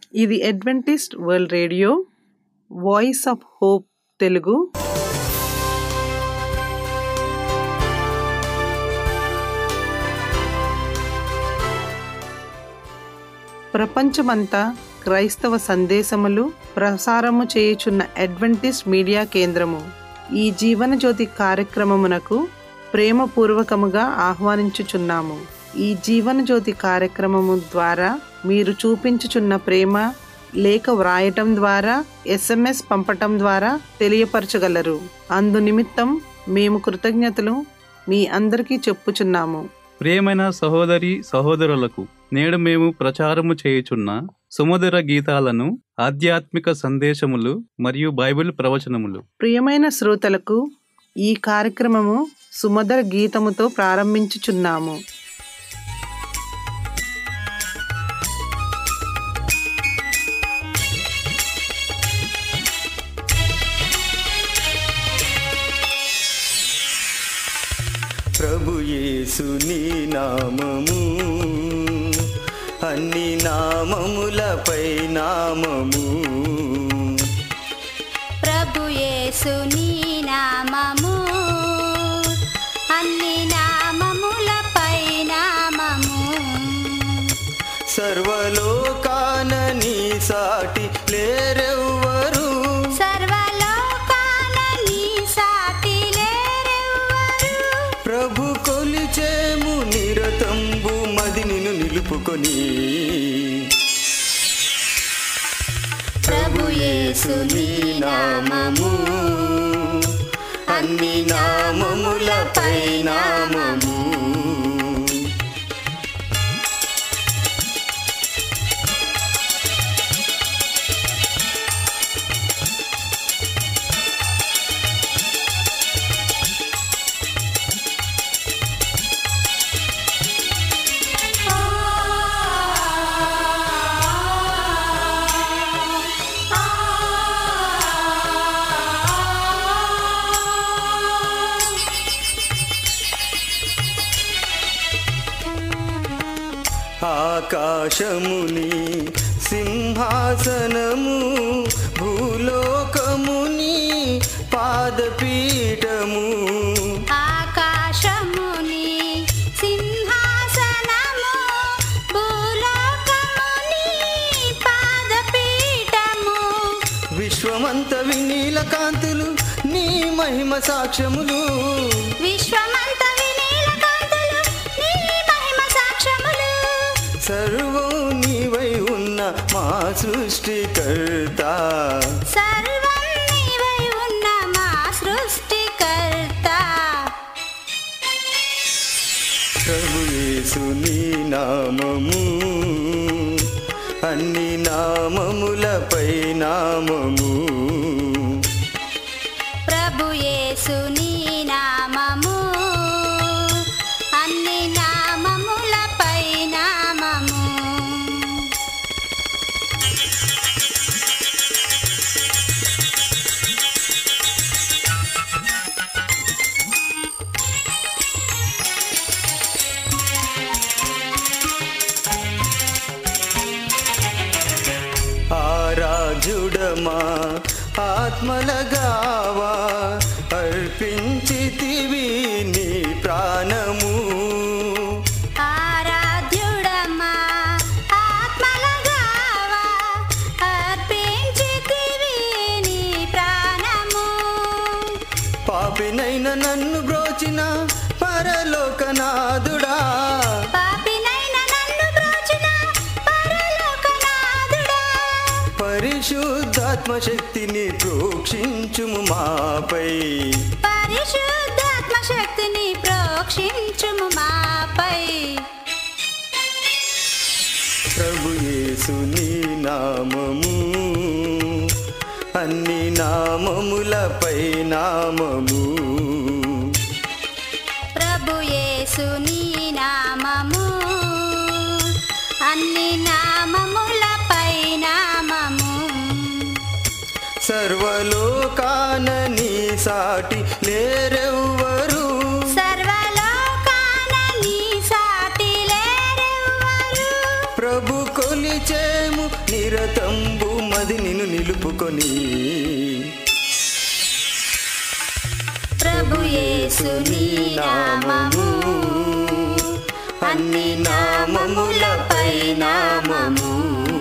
ఇది Adventist world radio voice of hope Telugu ప్రపంచమంతా క్రైస్తవ సందేశములు ప్రసారము చేయుచున్న అడ్వెంటిస్ట్ మీడియా కేంద్రము ఈ జీవన జ్యోతి కార్యక్రమమునకు ప్రేమపూర్వకముగా ఆహ్వానించుచున్నాము ఈ జీవన జ్యోతి కార్యక్రమము ద్వారా మీరు చూపించుచున్న ప్రేమ లేఖ వ్రాయటం ద్వారా ఎస్ఎంఎస్ పంపటం ద్వారా తెలియపరచగలరు అందు నిమిత్తం మేము కృతజ్ఞతలు మీ అందరికీ చెప్పుచున్నాము ప్రియమైన సహోదరి సహోదరులకు నేడు మేము ప్రచారము చేయుచున్న సుమధుర గీతాలను ఆధ్యాత్మిక సందేశములు మరియు బైబిల్ ప్రవచనములు ప్రియమైన శ్రోతలకు ఈ కార్యక్రమము సుమధుర గీతముతో ప్రారంభించుచున్నాము ప్రభు యేసుని నామము అన్ని నామములపై నామము ప్రభు యేసుని నామము అన్ని నామములపై నామము సర్వలోకాన నీ సాటి లేరెవ్వరు సర్వలోకాన నీ సాటి లేరెవ్వరు ప్రభు కొలిచేము నిరతంబు మది నిన్ను నిలుపుకొని ప్రభు యేసుని నామము అన్ని నామములపై నామము ఆకాశముని సింహాసనము భూలోకముని పాదపీఠము ఆకాశముని సింహాసనము భూలోకముని పాదపీఠము విశ్వమంత వినీల కాంతులు నీ మహిమ సాక్ష్యములు విశ్వమంత వినీలకాంతులు నీ మహిమ సాక్ష్యములు సర్వం నీవై ఉన్న మా సృష్టికర్త సర్వం నీవై ఉన్న మా సృష్టికర్త ప్రభు యేసుని నామము అన్ని నామములపై నామము ప్రభు యేసుని నామము అన్ని నామములపై నామము ఆరాజుడమా ఆత్మలగావా అర్పించితివి నీ ప్రాణము ఆరాధ్యుడమా ఆత్మలగావా అర్పించితివి నీ ప్రాణము పాపినైన నన్ను బ్రోచిన పరలోకనాథుడా పాపినైన నన్ను బ్రోచిన పరలోకనాథుడా పరిశుద్ధాత్మ శక్తిని ప్రోక్షించుము మాపై పరిశుద్ధాత్మ శక్తిని ప్రోక్షించుము మాపై ప్రభు యేసుని నామము అన్ని నామములపై నామము ప్రభు యేసుని నామము అన్ని నామములపై నామము సర్వలోకాన నీ సాటి లేరెవ్వరు సర్వలోకాన నీ సాటి లేరెవ్వరు ప్రభు కొలిచేము నీ నిరతంబు మది నిన్ను నిలుపుకొని ప్రభు యేసు నీ నామము అన్ని నామములపై నామము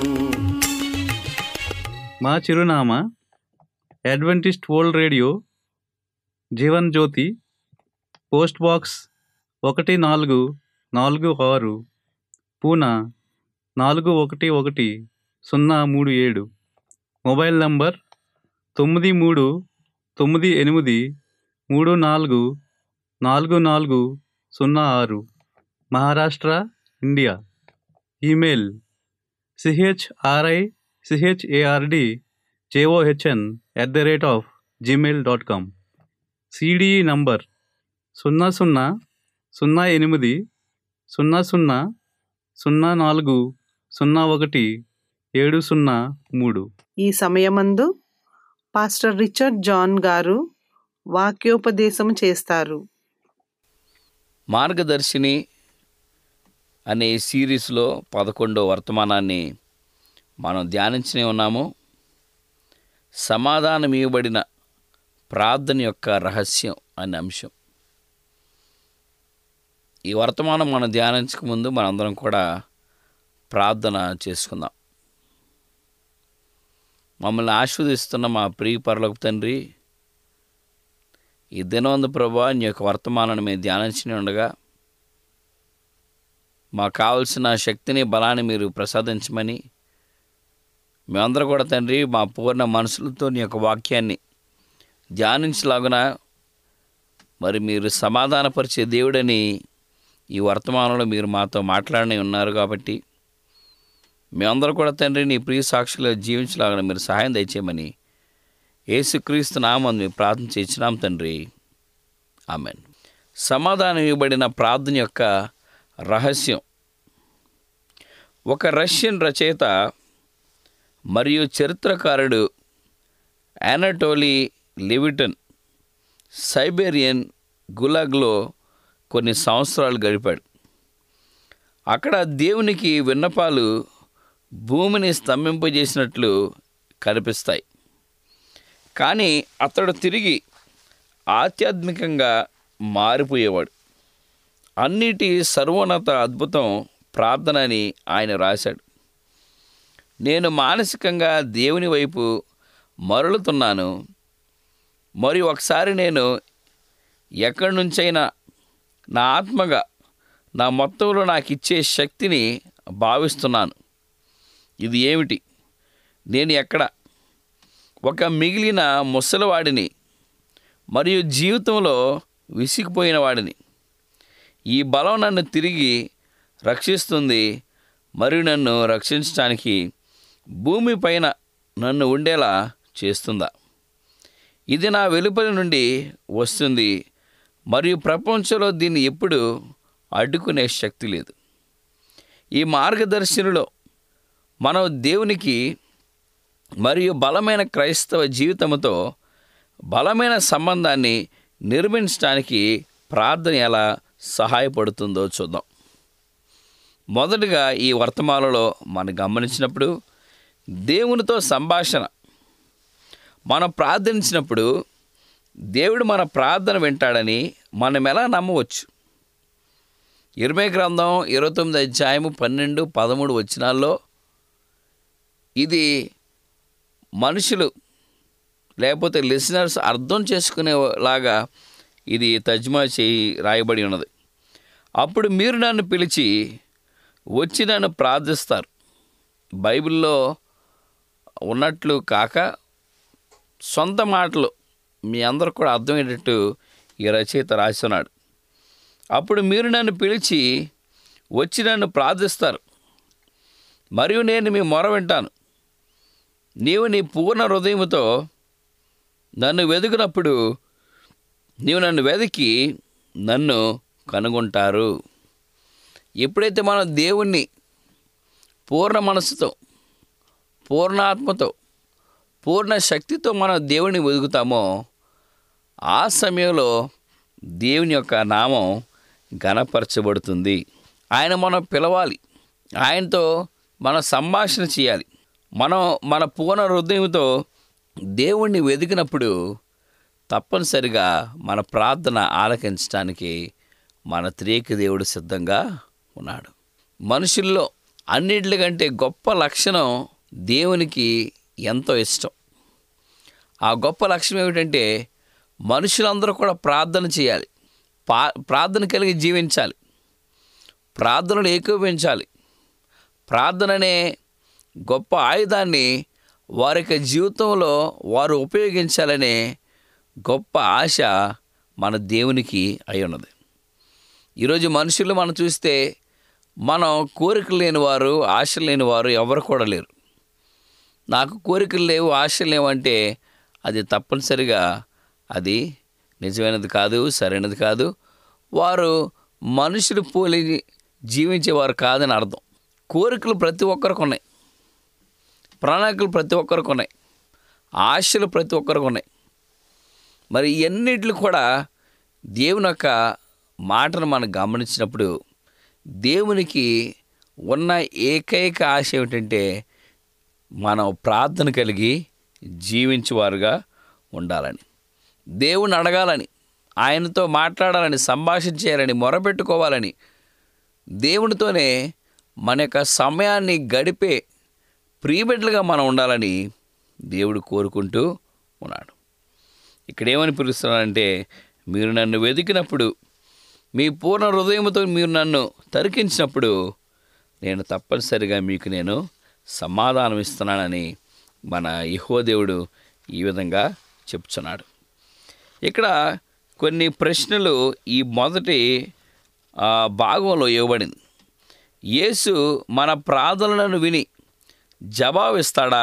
మా చిరునామా Adventist world radio Jeevan Jyothi post box ఒకటి నాలుగు నాలుగు ఆరు పూనా నాలుగు ఒకటి ఒకటి సున్నా మూడు ఏడు మొబైల్ నంబర్ తొమ్మిది మూడు తొమ్మిది ఎనిమిది మూడు నాలుగు నాలుగు నాలుగు సున్నా ఆరు Maharashtra India email C H R I C H A R D J O H N at the rate of gmail dot com C D E number సున్నా సున్నా సున్నా ఎనిమిది సున్నా సున్నా సున్నా నాలుగు సున్నా ఒకటి ఏడు సున్నా మూడు ఈ సమయమందు పాస్టర్ రిచర్డ్ జాన్ గారు వాక్యోపదేశం చేస్తారు మార్గదర్శిని అనే ఈ సిరీస్లో పదకొండో వర్తమానాన్ని మనం ధ్యానించనే ఉన్నాము సమాధానం ఇవ్వబడిన ప్రార్థన యొక్క రహస్యం అనే అంశం ఈ వర్తమానం మనం ధ్యానించక ముందు మనందరం కూడా ప్రార్థన చేసుకుందాం మమ్మల్ని ఆస్వాదిస్తున్న మా ప్రియ పరలోక తండ్రి ఈ దినవంద ప్రభా నీ యొక్క వర్తమానాన్ని మేము ధ్యానించి ఉండగా మాకు కావలసిన శక్తిని బలాన్ని మీరు ప్రసాదించమని మేమందరం కూడా తండ్రి మా పూర్ణ మనసులతో నీ యొక్క వాక్యాన్ని ధ్యానించలాగున మరి మీరు సమాధానపరిచే దేవుడని ఈ వర్తమానంలో మీరు మాతో మాట్లాడని ఉన్నారు కాబట్టి మేమందరం కూడా తండ్రి నీ ప్రియ సాక్షులు జీవించలాగా మీరు సహాయం దయచేయమని యేసుక్రీస్తు నామం మేము ప్రార్థన చేసినాం తండ్రి ఆమెన్ సమాధానం ఇవ్వబడిన ప్రార్థన యొక్క రహస్యం ఒక రష్యన్ రచయిత మరియు చరిత్రకారుడు యానటోలీ లివిటన్ సైబేరియన్ గులాగ్లో కొన్ని సంవత్సరాలు గడిపాడు అక్కడ దేవునికి విన్నపాలు భూమిని స్తంభింపజేసినట్లు కనిపిస్తాయి కానీ అతడు తిరిగి ఆధ్యాత్మికంగా మారిపోయేవాడు అన్నిటి సర్వోన్నత అద్భుతం ప్రార్థన అని ఆయన రాశాడు నేను మానసికంగా దేవుని వైపు మరలుతున్నాను మరియు ఒకసారి నేను ఎక్కడి నుంచైనా నా ఆత్మగా నా మొత్తంలో నాకు ఇచ్చే శక్తిని భావిస్తున్నాను ఇది ఏమిటి నేను ఎక్కడ ఒక మిగిలిన ముసలివాడిని మరియు జీవితంలో విసిగిపోయిన వాడిని ఈ బలం నన్ను తిరిగి రక్షిస్తుంది మరియు నన్ను రక్షించడానికి భూమిపైన నన్ను ఉండేలా చేస్తుందా ఇది నా వెలుపలి నుండి వస్తుంది మరియు ప్రపంచంలో దీన్ని ఎప్పుడు అడ్డుకునే శక్తి లేదు ఈ మార్గదర్శనలో మనం దేవునికి మరియు బలమైన క్రైస్తవ జీవితంతో బలమైన సంబంధాన్ని నిర్మించడానికి ప్రార్థన ఎలా సహాయపడుతుందో చూద్దాం మొదటగా ఈ వర్తమానంలో మనం గమనించినప్పుడు దేవునితో సంభాషణ మనం ప్రార్థించినప్పుడు దేవుడు మన ప్రార్థన వింటాడని మనం ఎలా నమ్మవచ్చు ఇరవై గ్రంథం ఇరవై తొమ్మిది అధ్యాయము పన్నెండు పదమూడు వచనాల్లో ఇది మనుషులు లేకపోతే లిసనర్స్ అర్థం చేసుకునేలాగా ఇది తర్జుమా చేయి రాయబడి ఉన్నది అప్పుడు మీరు నన్ను పిలిచి వచ్చి నన్ను ప్రార్థిస్తారు బైబిల్లో ఉన్నట్లు కాక సొంత మాటలు మీ అందరు కూడా అర్థమయ్యేటట్టు ఈ రచయిత రాస్తున్నాడు అప్పుడు మీరు నన్ను పిలిచి వచ్చి నన్ను ప్రార్థిస్తారు మరియు నేను మీ మొర వింటాను నీవు నీ పూర్ణ హృదయముతో నన్ను వెతుకునప్పుడు నీవు నన్ను వెతికి నన్ను కనుగొంటారు ఎప్పుడైతే మనం దేవుణ్ణి పూర్ణ మనసుతో పూర్ణాత్మతో పూర్ణ శక్తితో మనం దేవుని వెతుకుతామో ఆ సమయంలో దేవుని యొక్క నామం గణపరచబడుతుంది ఆయన మనం పిలవాలి ఆయనతో మనం సంభాషణ చేయాలి మనం మన పూర్ణ హృదయంతో దేవుణ్ణి వెతికినప్పుడు తప్పనిసరిగా మన ప్రార్థన ఆలకించడానికి మన త్రియక దేవుడు సిద్ధంగా ఉన్నాడు మనుషుల్లో అన్నిటికంటే గొప్ప లక్షణం దేవునికి ఎంతో ఇష్టం ఆ గొప్ప లక్ష్యం ఏమిటంటే మనుషులందరూ కూడా ప్రార్థన చేయాలి పా ప్రార్థన కలిగి జీవించాలి ప్రార్థనలు ఏకోపించాలి ప్రార్థన అనే గొప్ప ఆయుధాన్ని వారి యొక్క జీవితంలో వారు ఉపయోగించాలనే గొప్ప ఆశ మన దేవునికి అయి ఉన్నది ఈరోజు మనుషులు మనం చూస్తే మనం కోరికలు లేని వారు ఆశలు లేని వారు ఎవరు కూడా లేరు నాకు కోరికలు లేవు ఆశలు లేవంటే అది తప్పనిసరిగా అది నిజమైనది కాదు సరైనది కాదు వారు మనుషులు పోలి జీవించేవారు కాదని అర్థం కోరికలు ప్రతి ఒక్కరికి ఉన్నాయి ప్రణాళికలు ప్రతి ఒక్కరికి ఉన్నాయి ఆశలు ప్రతి ఒక్కరికి ఉన్నాయి మరి ఎన్నిట్లు కూడా దేవుని యొక్క మాటను మనం గమనించినప్పుడు దేవునికి ఉన్న ఏకైక ఆశ ఏమిటంటే మనం ప్రార్థన కలిగి జీవించేవారుగా ఉండాలని దేవుని అడగాలని ఆయనతో మాట్లాడాలని సంభాషించేయాలని మొరపెట్టుకోవాలని దేవునితోనే మన యొక్క సమయాన్ని గడిపే ప్రియబిడ్డలుగా మనం ఉండాలని దేవుడు కోరుకుంటూ ఉన్నాడు ఇక్కడ ఏమని పిలుస్తున్నాడంటే మీరు నన్ను వెతికినప్పుడు మీ పూర్ణ హృదయంతో మీరు నన్ను తరికించినప్పుడు నేను తప్పనిసరిగా మీకు నేను సమాధానం ఇస్తున్నానని మన యెహోవా ఈ విధంగా చెప్తున్నాడు ఇక్కడ కొన్ని ప్రశ్నలు ఈ మొదటి ఆ, భాగంలో ఇవ్వబడింది యేసు మన ప్రార్థనలను విని జవాబిస్తాడా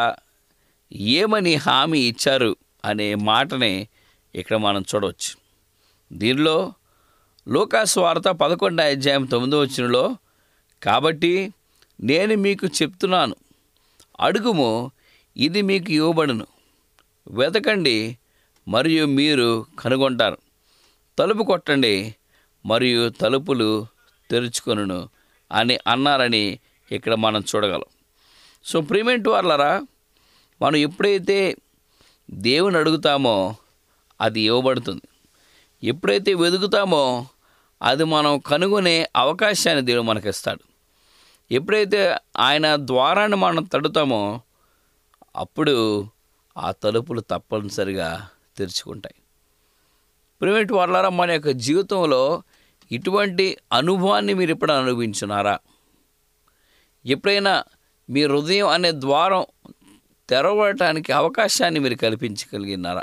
ఏమని హామీ ఇచ్చారు అనే మాటని ఇక్కడ మనం చూడవచ్చు దీనిలో లూకాసు వార్త పదకొండు అధ్యాయం తొమ్మిదో వచ్చినలో కాబట్టి నేను మీకు చెప్తున్నాను అడుగుము ఇది మీకు ఇవ్వబడును వెతకండి మరియు మీరు కనుగొంటారు తలుపు కొట్టండి మరియు తలుపులు తెరుచుకొనును అని అన్నారని ఇక్కడ మనం చూడగలం సో ప్రిమెంట్ వాళ్ళరా మనం ఎప్పుడైతే దేవుని అడుగుతామో అది ఇవ్వబడుతుంది ఎప్పుడైతే వెతుకుతామో అది మనం కనుగొనే అవకాశాన్ని దేవుడు మనకి ఇస్తాడు ఎప్పుడైతే ఆయన ద్వారాన్ని మనం తడుతామో అప్పుడు ఆ తలుపులు తప్పనిసరిగా తెరుచుకుంటాయి ప్రైవేట్ వాళ్ళారా మన యొక్క జీవితంలో ఇటువంటి అనుభవాన్ని మీరు ఎప్పుడైనా అనుభవించున్నారా ఎప్పుడైనా మీ హృదయం అనే ద్వారం తెరవటానికి అవకాశాన్ని మీరు కల్పించగలిగినారా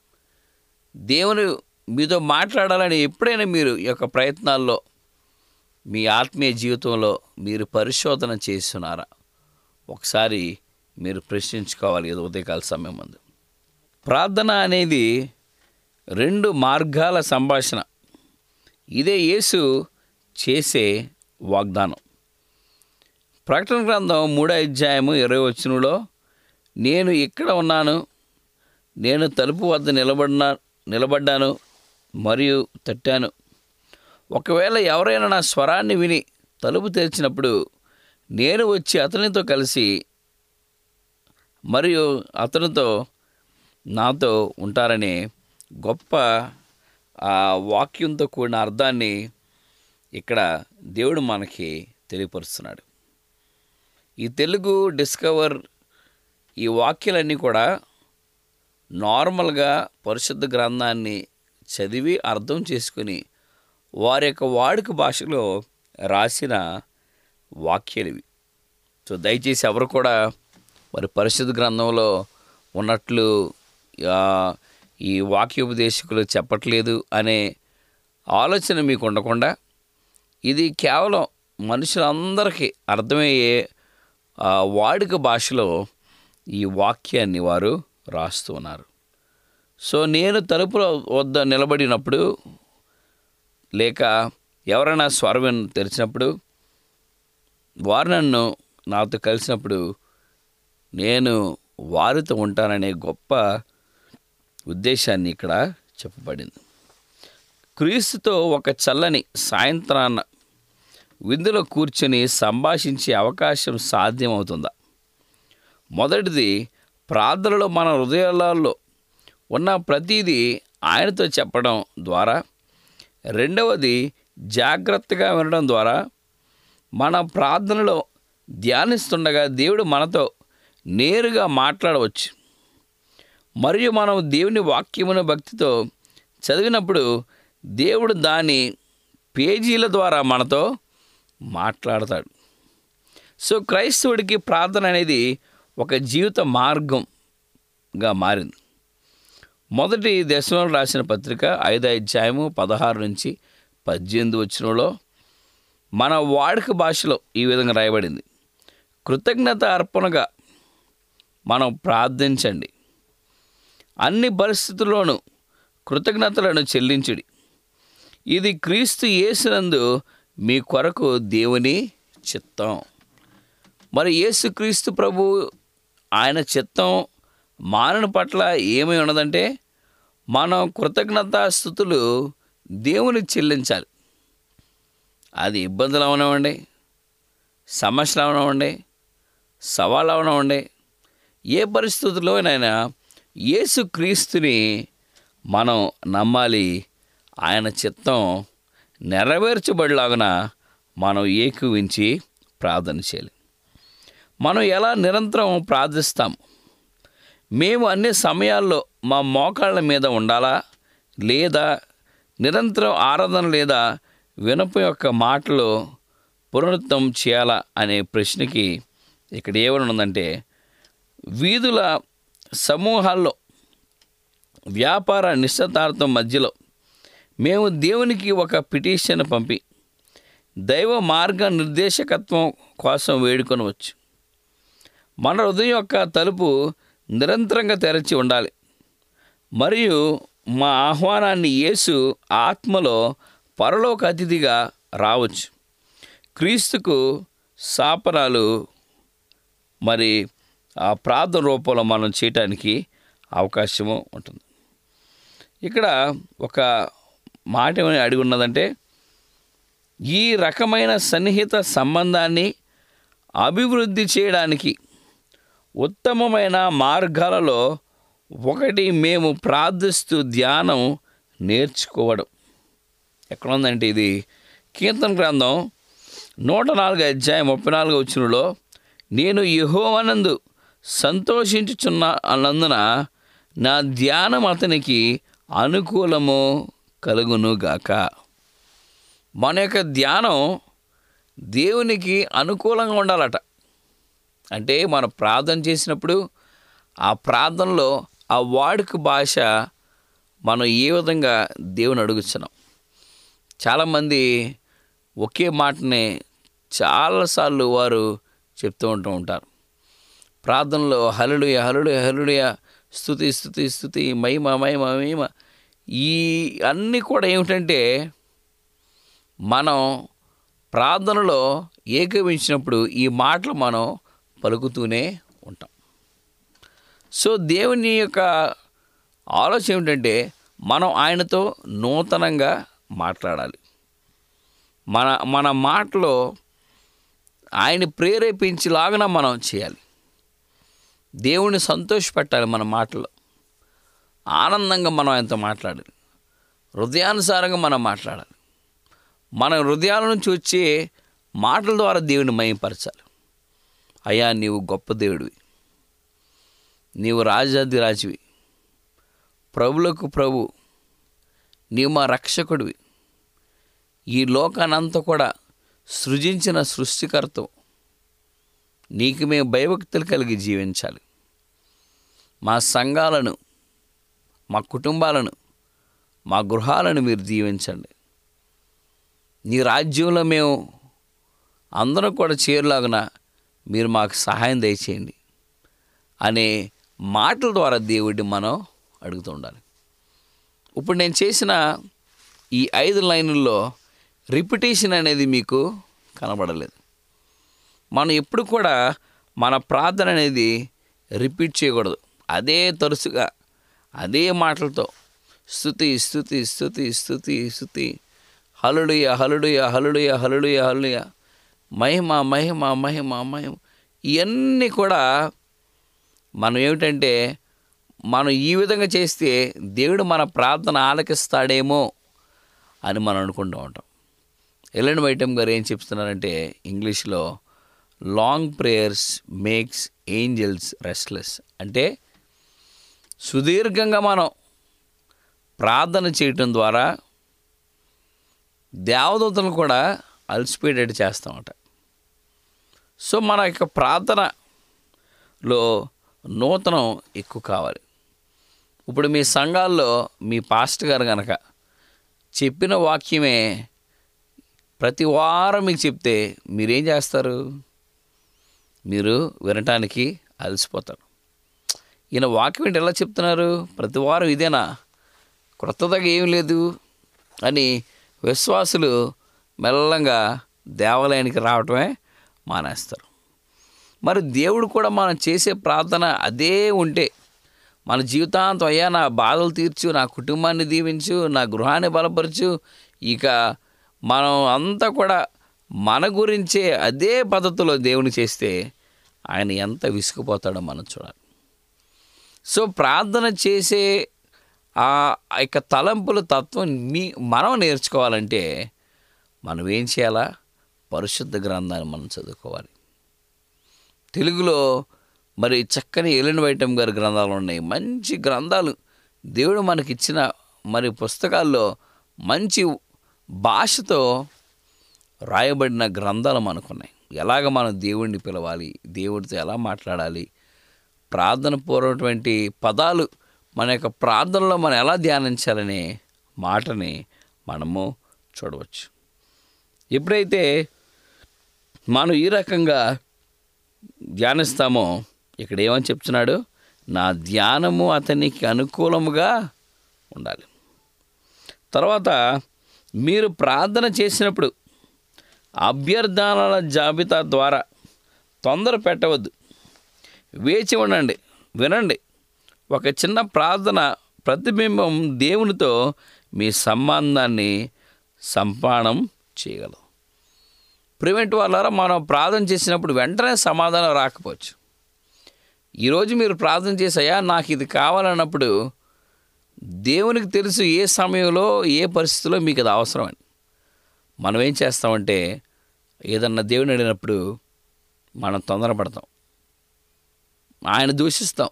దేవుని మీతో మాట్లాడాలని ఎప్పుడైనా మీరు ఈ యొక్క ప్రయత్నాల్లో మీ ఆత్మీయ జీవితంలో మీరు పరిశోధన చేస్తున్నారా ఒకసారి మీరు ప్రశ్నించుకోవాలి ఇది ఉదయకాల సమయం ముందు ప్రార్థన అనేది రెండు మార్గాల సంభాషణ ఇదే యేసు చేసే వాగ్దానం ప్రకటన గ్రంథం మూడో అధ్యాయము ఇరవై వచ్చినలో నేను ఇక్కడ ఉన్నాను నేను తలుపు వద్ద నిలబడినా నిలబడ్డాను మరియు తట్టాను ఒకవేళ ఎవరైనా నా స్వరాన్ని విని తలుపు తెరిచినప్పుడు నేను వచ్చి అతనితో కలిసి మరియు అతనితో నాతో ఉంటారనే గొప్ప ఆ వాక్యంతో కూడిన అర్థాన్ని ఇక్కడ దేవుడు మనకి తెలియపరుస్తున్నాడు ఈ తెలుగు డిస్కవర్ ఈ వాక్యాలన్నీ కూడా నార్మల్గా పరిశుద్ధ గ్రంథాన్ని చదివి అర్థం చేసుకుని వారి యొక్క వాడుక భాషలో రాసిన వాక్యాలు ఇవి సో దయచేసి ఎవరు కూడా మరి పరిశుద్ధ గ్రంథంలో ఉన్నట్లు ఆ, ఈ వాక్యోపదేశకులు చెప్పట్లేదు అనే ఆలోచన మీకు ఉండకుండా ఇది కేవలం మనుషులందరికీ అర్థమయ్యే ఆ, వాడుక భాషలో ఈ వాక్యాన్ని వారు రాస్తూ ఉన్నారు సో నేను తలుపుల వద్ద నిలబడినప్పుడు లేక ఎవరైనా స్వరం తెరిచినప్పుడు వారు నన్ను నాతో కలిసినప్పుడు నేను వారితో ఉంటాననే గొప్ప ఉద్దేశాన్ని ఇక్కడ చెప్పబడింది క్రీస్తుతో ఒక చల్లని సాయంత్రాన్న విందులో కూర్చొని సంభాషించే అవకాశం సాధ్యమవుతుందా మొదటిది ప్రార్థనలో మన హృదయాలలో ఉన్న ప్రతిదీ ఆయనతో చెప్పడం ద్వారా రెండవది జాగ్రత్తగా వినడం ద్వారా మన ప్రార్థనలో ధ్యానిస్తుండగా దేవుడు మనతో నేరుగా మాట్లాడవచ్చు మరియు మనం దేవుని వాక్యమును భక్తితో చదివినప్పుడు దేవుడు దాని పేజీల ద్వారా మనతో మాట్లాడతాడు సో క్రైస్తవుడికి ప్రార్థన అనేది ఒక జీవిత మార్గంగా మారింది మొదటి దశలో రాసిన పత్రిక ఐదో అధ్యాయము పదహారు నుంచి పద్దెనిమిది వచ్చినలో మన వాడుక భాషలో ఈ విధంగా రాయబడింది కృతజ్ఞత అర్పణగా మనం ప్రార్థించండి అన్ని పరిస్థితుల్లోనూ కృతజ్ఞతలను చెల్లించుడి ఇది క్రీస్తు యేసునందు మీ కొరకు దేవుని చిత్తం మరి యేసుక్రీస్తు ప్రభు ఆయన చిత్తం మానని పట్ల ఏమై ఉన్నదంటే మనం కృతజ్ఞతాస్థుతులు దేవుని చెల్లించాలి అది ఇబ్బందులు అవనివ్వండి సమస్యలు అవనివ్వండి సవాళ్ళు అవనివ్వండి ఏ పరిస్థితుల్లోనైనా యేసుక్రీస్తుని మనం నమ్మాలి ఆయన చిత్తం నెరవేర్చబడిలాగున మనం ఏకీవించి ప్రార్థన చేయాలి మనం ఎలా నిరంతరం ప్రార్థిస్తాం మేము అన్ని సమయాల్లో మా మోకాళ్ళ మీద ఉండాలా లేదా నిరంతరం ఆరాధన లేదా వినపు యొక్క మాటలు పునరుత్తం చేయాలా అనే ప్రశ్నకి ఇక్కడ ఏమని ఉందంటే వీధుల సమూహాల్లో వ్యాపార నిశ్చితార్థం మధ్యలో మేము దేవునికి ఒక పిటిషన్ పంపి దైవ మార్గ నిర్దేశకత్వం కోసం వేడుకొనవచ్చు మన హృదయం యొక్క తలుపు నిరంతరంగా తెరచి ఉండాలి మరియు మా ఆహ్వానాన్ని యేసు ఆత్మలో పరలోక అతిథిగా రావచ్చు క్రీస్తుకు శాపనాలు మరి ఆ ప్రార్థన రూపంలో మనం చేయటానికి అవకాశము ఉంటుంది ఇక్కడ ఒక మాట ఏమని అడిగి ఉన్నదంటే ఈ రకమైన సన్నిహిత సంబంధాన్ని అభివృద్ధి చేయడానికి ఉత్తమమైన మార్గాలలో ఒకటి మేము ప్రార్థిస్తూ ధ్యానం నేర్చుకోవడం ఎక్కడ ఉందంటే ఇది కీర్తన గ్రంథం నూట నాలుగు అధ్యాయం ముప్పై నాలుగు వచ్చినలో నేను యహోవనందు సంతోషించుచున్న అన్నందున నా ధ్యానం అతనికి అనుకూలము కలుగునుగాక మన యొక్క ధ్యానం దేవునికి అనుకూలంగా ఉండాలట అంటే మనం ప్రార్థన చేసినప్పుడు ఆ ప్రార్థనలో ఆ వాడుక భాష మనం ఏ విధంగా దేవుని అడుగుతున్నాం చాలామంది ఒకే మాటని చాలాసార్లు వారు చెప్తూ ఉంటూ ఉంటారు ప్రార్థనలో హలుడుయ హలుడుయ హలుడుయ స్థుతి స్థుతి స్థుతి మహిమ మహిమ మహిమ ఈ అన్నీ కూడా ఏమిటంటే మనం ప్రార్థనలో ఏకీవించినప్పుడు ఈ మాటలు మనం పలుకుతూనే ఉంటాం సో దేవుని యొక్క ఆలోచన ఏమిటంటే మనం ఆయనతో నూతనంగా మాట్లాడాలి మన మన మాటలో ఆయన ప్రేరేపించేలాగా మనం చేయాలి దేవుని సంతోషపెట్టాలి మన మాటలో ఆనందంగా మనం ఆయనతో మాట్లాడాలి హృదయానుసారంగా మనం మాట్లాడాలి మన హృదయాల నుంచి వచ్చే మాటల ద్వారా దేవుని మయంపరచాలి అయ్యా నీవు గొప్ప దేవుడివి నీవు రాజాది రాజువి ప్రభులకు ప్రభు నీవు మా రక్షకుడివి ఈ లోకానంతా కూడా సృజించిన సృష్టికర్త నీకు మేము భయభక్తులు కలిగి జీవించాలి మా సంఘాలను మా కుటుంబాలను మా గృహాలను మీరు దీవించండి నీ రాజ్యంలో మేము అందరం కూడా చేరులాగున మీరు మాకు సహాయం దయచేయండి అనే మాటల ద్వారా దేవుడిని మనం అడుగుతూ ఉండాలి ఇప్పుడు నేను చేసిన ఈ ఐదు లైనుల్లో రిపిటేషన్ అనేది మీకు కనబడలేదు మనం ఎప్పుడు కూడా మన ప్రార్థన అనేది రిపీట్ చేయకూడదు అదే తరచుగా అదే మాటలతో స్థుతి స్థుతి స్థుతి స్థుతి స్థుతి హలుడుయ హలుడుయ హలుడుయ హలుడుయ హలుయ మహిమ మహిమ మహిమ మహిమ ఇవన్నీ కూడా మనం ఏమిటంటే మనం ఈ విధంగా చేస్తే దేవుడు మన ప్రార్థన ఆలకిస్తాడేమో అని మనం అనుకుంటూ ఉంటాం ఎలెన్ వైటమ్ గారు ఏం చెప్తున్నారంటే ఇంగ్లీష్లో long prayers makes angels restless అంటే సుదీర్ఘంగా మనం ప్రార్థన చేయటం ద్వారా దేవదూతలు కూడా అలసిపోయేటట్టు చేస్తామట సో మన యొక్క ప్రార్థనలో నూతనం ఎక్కువ కావాలి ఇప్పుడు మీ సంఘాల్లో మీ పాస్టర్ గారు కనుక చెప్పిన వాక్యమే ప్రతి వారం మీకు చెప్తే మీరేం చేస్తారు మీరు వినటానికి అలసిపోతారు ఈయన వాక్యం ఏంటి ఎలా చెప్తున్నారు ప్రతి వారం ఇదేనా క్రొత్తగా ఏం లేదు అని విశ్వాసులు మెల్లంగా దేవాలయానికి రావటమే మానేస్తారు మరి దేవుడు కూడా మనం చేసే ప్రార్థన అదే ఉంటే మన జీవితాంతం అయ్యా నా బాధలు తీర్చు నా కుటుంబాన్ని దీవించు నా గృహాన్ని బలపరచు ఇక మనం అంతా కూడా మన గురించే అదే పద్ధతిలో దేవుని చేస్తే ఆయన ఎంత విసుకుపోతాడో మనం చూడాలి సో ప్రార్థన చేసే ఆ యొక్క తలంపుల తత్వం మీ మనం నేర్చుకోవాలంటే మనం ఏం చేయాలా పరిశుద్ధ గ్రంథాన్ని మనం చదువుకోవాలి తెలుగులో మరి చక్కని ఎలిన్ వైటం గారి గ్రంథాలు ఉన్నాయి మంచి గ్రంథాలు దేవుడు మనకిచ్చిన మరి పుస్తకాల్లో మంచి భాషతో రాయబడిన గ్రంథాలు మనకున్నాయి ఎలాగ మనం దేవుడిని పిలవాలి దేవుడితో ఎలా మాట్లాడాలి ప్రార్థన పూర్వటువంటి పదాలు మన యొక్క ప్రార్థనలో మనం ఎలా ధ్యానించాలనే మాటని మనము చూడవచ్చు ఎప్పుడైతే మనం ఈ రకంగా ధ్యానిస్తామో ఇక్కడ ఏమని చెప్తున్నాడు నా ధ్యానము అతనికి అనుకూలముగా ఉండాలి తర్వాత మీరు ప్రార్థన చేసినప్పుడు అభ్యర్థనల జాబితా ద్వారా తొందర పెట్టవద్దు వేచి ఉండండి వినండి ఒక చిన్న ప్రార్థన ప్రతిబింబం దేవునితో మీ సంబంధాన్ని సంపాదనం చేయగలదు ప్రివెంట్ వాళ్ళారా మనం ప్రార్థన చేసినప్పుడు వెంటనే సమాధానం రాకపోవచ్చు ఈరోజు మీరు ప్రార్థన చేసాయా నాకు ఇది కావాలన్నప్పుడు దేవునికి తెలుసు ఏ సమయంలో ఏ పరిస్థితిలో మీకు అది అవసరమని మనం ఏం చేస్తామంటే ఏదన్నా దేవుని అడిగినప్పుడు మనం తొందరపడతాం ఆయన దూషిస్తాం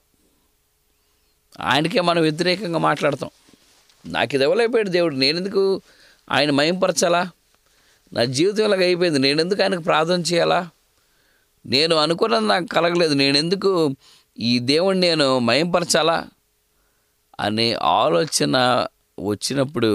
ఆయనకే మనం వ్యతిరేకంగా మాట్లాడతాం నాకు ఇది ఇవ్వలేకపోయాడు దేవుడు నేనెందుకు ఆయన మయంపరచాలా నా జీవితం ఇలాగ అయిపోయింది నేనెందుకు ఆయనకు ప్రార్థన చేయాలా నేను అనుకున్నది నాకు కలగలేదు నేనెందుకు ఈ దేవుణ్ణి నేను మయంపరచాలా అనే ఆలోచన వచ్చినప్పుడు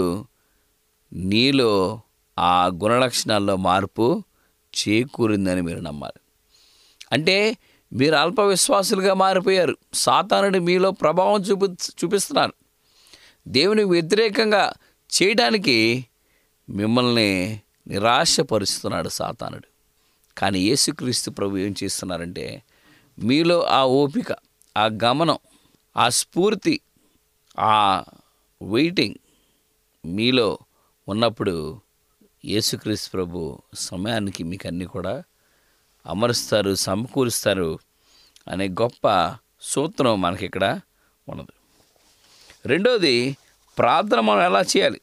నీలో ఆ గుణలక్షణాల్లో మార్పు చేకూరిందని మీరు నమ్మాలి అంటే మీరు అల్ప విశ్వాసులుగా మారిపోయారు సాతానుడి మీలో ప్రభావం చూపి చూపిస్తున్నారు దేవునికి వ్యతిరేకంగా చేయడానికి మిమ్మల్ని నిరాశపరుస్తున్నాడు సాతానుడు కానీ యేసుక్రీస్తు ప్రభు ఏం చేస్తున్నారంటే మీలో ఆ ఓపిక ఆ గమనం ఆ స్ఫూర్తి ఆ వెయిటింగ్ మీలో ఉన్నప్పుడు యేసుక్రీస్తు ప్రభు సమయానికి మీకు అన్నీ కూడా అమరుస్తారు సమకూరుస్తారు అనే గొప్ప సూత్రం మనకి ఇక్కడ ఉన్నది రెండోది ప్రార్థన మనం ఎలా చేయాలి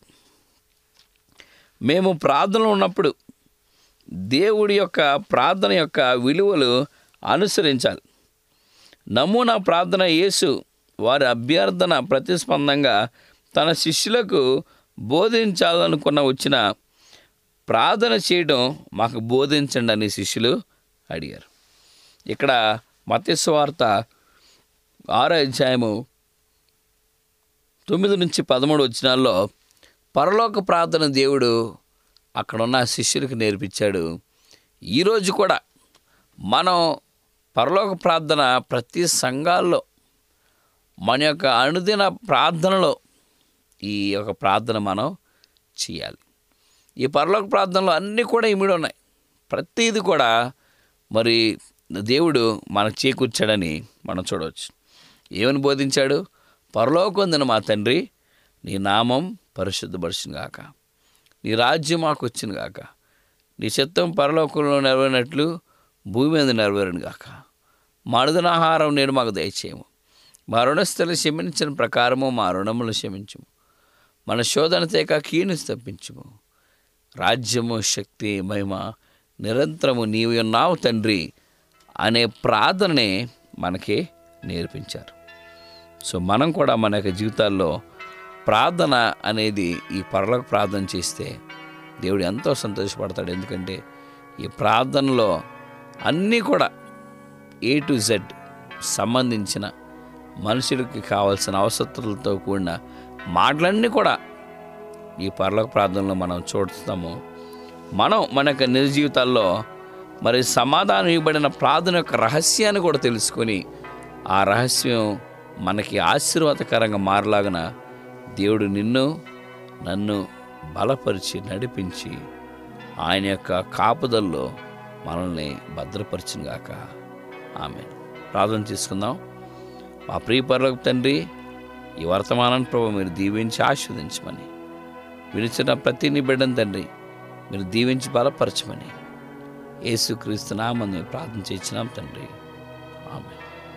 మేము ప్రార్థనలో ఉన్నప్పుడు దేవుడి యొక్క ప్రార్థన యొక్క విలువలు అనుసరించాలి నమూనా ప్రార్థన యేసు వారి అభ్యర్థన ప్రతిస్పందంగా తన శిష్యులకు బోధించాలనుకున్న వచ్చిన ప్రార్థన చేయడం మాకు బోధించండి అని శిష్యులు అడిగారు ఇక్కడ మత్స్వార్త ఆరో అధ్యాయము తొమ్మిది నుంచి పదమూడు వచ్చినాల్లో పరలోక ప్రార్థన దేవుడు అక్కడున్న శిష్యులకు నేర్పించాడు ఈరోజు కూడా మనం పరలోక ప్రార్థన ప్రతి సంఘాల్లో మన యొక్క అనుదిన ప్రార్థనలో ఈ యొక్క ప్రార్థన మనం చేయాలి ఈ పరలోక ప్రార్థనలో అన్నీ కూడా ఇమిడి ఉన్నాయి ప్రతిది కూడా మరి దేవుడు మనకు చేకూర్చాడని మనం చూడవచ్చు ఏమని బోధించాడు పరలోకొందిన మా తండ్రి నీ నామం పరిశుద్ధపరిచిన గాక నీ రాజ్యం మాకు వచ్చిన గాక నీ చిత్తం పరలోకంలో నెరవేరినట్లు భూమి మీద నెరవేరును గాక మా అనుదినాహారం నేను మాకు దయచేయము మా రుణస్థులు క్షమించిన ప్రకారము మా రుణములు క్షమించము మన శోధన తేక కీను తప్పించుము రాజ్యము శక్తి మహిమ నిరంతరము నీవు ఉన్నావు తండ్రి అనే ప్రార్థననే మనకి నేర్పించారు సో మనం కూడా మన యొక్క జీవితాల్లో ప్రార్థన అనేది ఈ పరలోక ప్రార్థన చేస్తే దేవుడు ఎంతో సంతోషపడతాడు ఎందుకంటే ఈ ప్రార్థనలో అన్నీ కూడా ఏ టు జెడ్ సంబంధించిన మనుషులకి కావాల్సిన అవసరతలతో కూడిన మాటలన్నీ కూడా ఈ పరలోక ప్రార్థనలో మనం చూస్తాము మనం మన యొక్క నిజ జీవితాల్లో మరి సమాధానం ఇవ్వబడిన ప్రార్థన యొక్క రహస్యాన్ని కూడా తెలుసుకొని ఆ రహస్యం మనకి ఆశీర్వాదకరంగా మారలాగన దేవుడు నిన్ను నన్ను బలపరిచి నడిపించి ఆయన యొక్క కాపుదల్లో మనల్ని భద్రపరిచినగాక ఆమె ప్రార్థన చేసుకుందాం మా ప్రియ పరలోక తండ్రి ఈ వర్తమానాన్ని ప్రభు మీరు దీవించి ఆస్వాదించమని వినిచిన ప్రతి నిబిడ్డను తండ్రి మీరు దీవించి బలపరచమని యేసుక్రీస్తు నామందు ప్రార్థన చేయించినాం తండ్రి ఆమె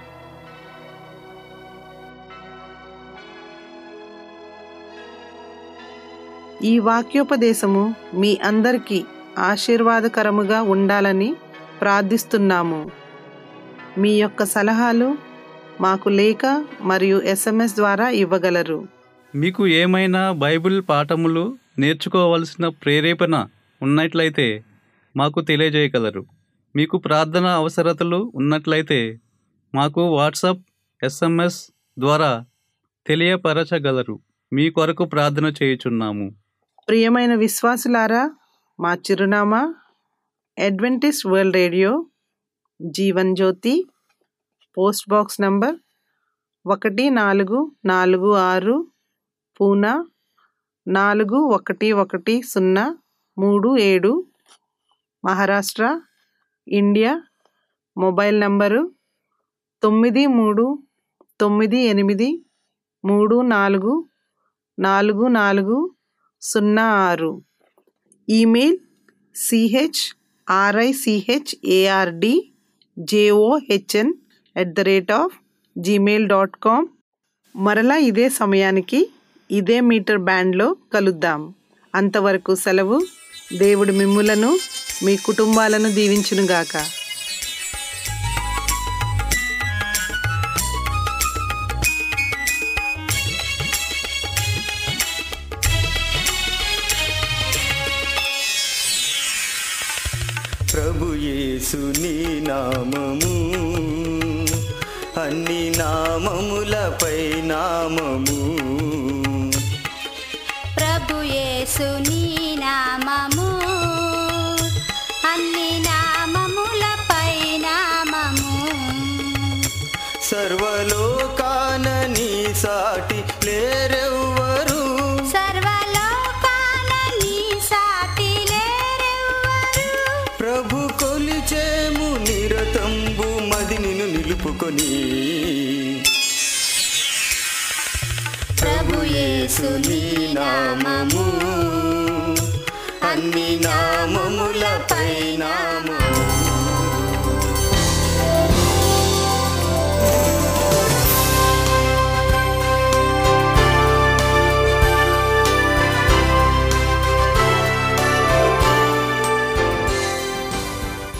ఈ వాక్యోపదేశము మీ అందరికీ ఆశీర్వాదకరముగా ఉండాలని ప్రార్థిస్తున్నాము మీ యొక్క సలహాలు మాకు లేఖ మరియు ఎస్ఎంఎస్ ద్వారా ఇవ్వగలరు మీకు ఏమైనా బైబిల్ పాఠములు నేర్చుకోవలసిన ప్రేరేపణ ఉన్నట్లయితే మాకు తెలియజేయగలరు మీకు ప్రార్థన అవసరతలు ఉన్నట్లయితే మాకు వాట్సాప్ ఎస్ఎంఎస్ ద్వారా తెలియపరచగలరు మీ కొరకు ప్రార్థన చేయుచున్నాము ప్రియమైన విశ్వాసులారా మా చిరునామా Adventist world radio Jeevan Jyothi post box number ఒకటి నాలుగు నాలుగు ఆరు పూనా నాలుగు ఒకటి ఒకటి సున్నా మూడు ఏడు మహారాష్ట్ర ఇండియా మొబైల్ నంబరు తొమ్మిది మూడు తొమ్మిది ఎనిమిది మూడు నాలుగు నాలుగు నాలుగు సున్నా ఆరు email C H R I C H A R D J O H N at the rate of gmail dot com మరలా ఇదే సమయానికి ఇదే మీటర్ బ్యాండ్లో కలుద్దాం అంతవరకు సెలవు దేవుడు మిమ్ములను మీ కుటుంబాలను దీవించునుగాక ప్రభు యేసు నీ నామము అన్ని నామములపై నామము ప్రభు యేసు నీ నామము అన్ని నామములపై నామము సర్వలోకాన నీ సాటి లేరెవ్వరు సర్వలోకాన నీ సాటి లేరెవ్వరు ప్రభు కొలిచేము నిరతంబు మది నిన్ను నిలుపుకొని ప్రభు యేసు నీ నామము అన్ని నామములపై నామము